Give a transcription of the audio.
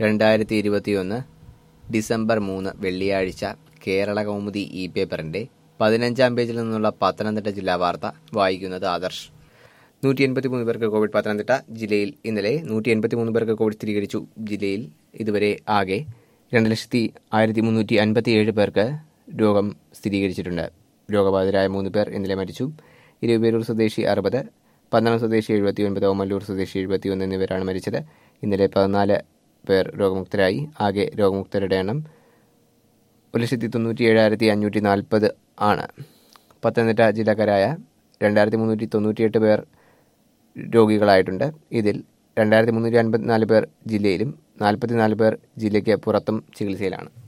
രണ്ടായിരത്തി ഇരുപത്തിയൊന്ന് ഡിസംബർ മൂന്ന് വെള്ളിയാഴ്ച കേരള കൗമുദി ഇ പേപ്പറിന്റെ പതിനഞ്ചാം പേജിൽ നിന്നുള്ള പത്തനംതിട്ട ജില്ലാ വാർത്ത വായിക്കുന്നത് ആദർശ് നൂറ്റി എൺപത്തി മൂന്ന് പേർക്ക് കോവിഡ് പത്തനംതിട്ട ജില്ലയിൽ ഇന്നലെ നൂറ്റി എൺപത്തി മൂന്ന് പേർക്ക് കോവിഡ് സ്ഥിരീകരിച്ചു ജില്ലയിൽ ഇതുവരെ ആകെ രണ്ട് ലക്ഷത്തി ആയിരത്തി മുന്നൂറ്റി അൻപത്തി ഏഴ് പേർക്ക് രോഗം സ്ഥിരീകരിച്ചിട്ടുണ്ട് രോഗബാധിതരായ മൂന്ന് പേർ ഇന്നലെ മരിച്ചു ഇരുപേരൂർ സ്വദേശി അറുപത് പന്തളം സ്വദേശി എഴുപത്തി ഒൻപത് ഓമല്ലൂർ സ്വദേശി എഴുപത്തി ഒന്ന് എന്നിവരാണ് മരിച്ചത് ഇന്നലെ പതിനാല് പേർ രോഗമുക്തരായി ആകെ രോഗമുക്തരുടെ എണ്ണം ഒരു ലക്ഷത്തി തൊണ്ണൂറ്റി ഏഴായിരത്തി അഞ്ഞൂറ്റി നാൽപ്പത് ആണ് പത്തനംതിട്ട ജില്ലക്കാരായ രണ്ടായിരത്തി മുന്നൂറ്റി തൊണ്ണൂറ്റിയെട്ട് പേർ രോഗികളായിട്ടുണ്ട് ഇതിൽ രണ്ടായിരത്തി മുന്നൂറ്റി അൻപത്തിനാല് പേർ ജില്ലയിലും നാൽപ്പത്തിനാല് പേർ ജില്ലയ്ക്ക് പുറത്തും ചികിത്സയിലാണ്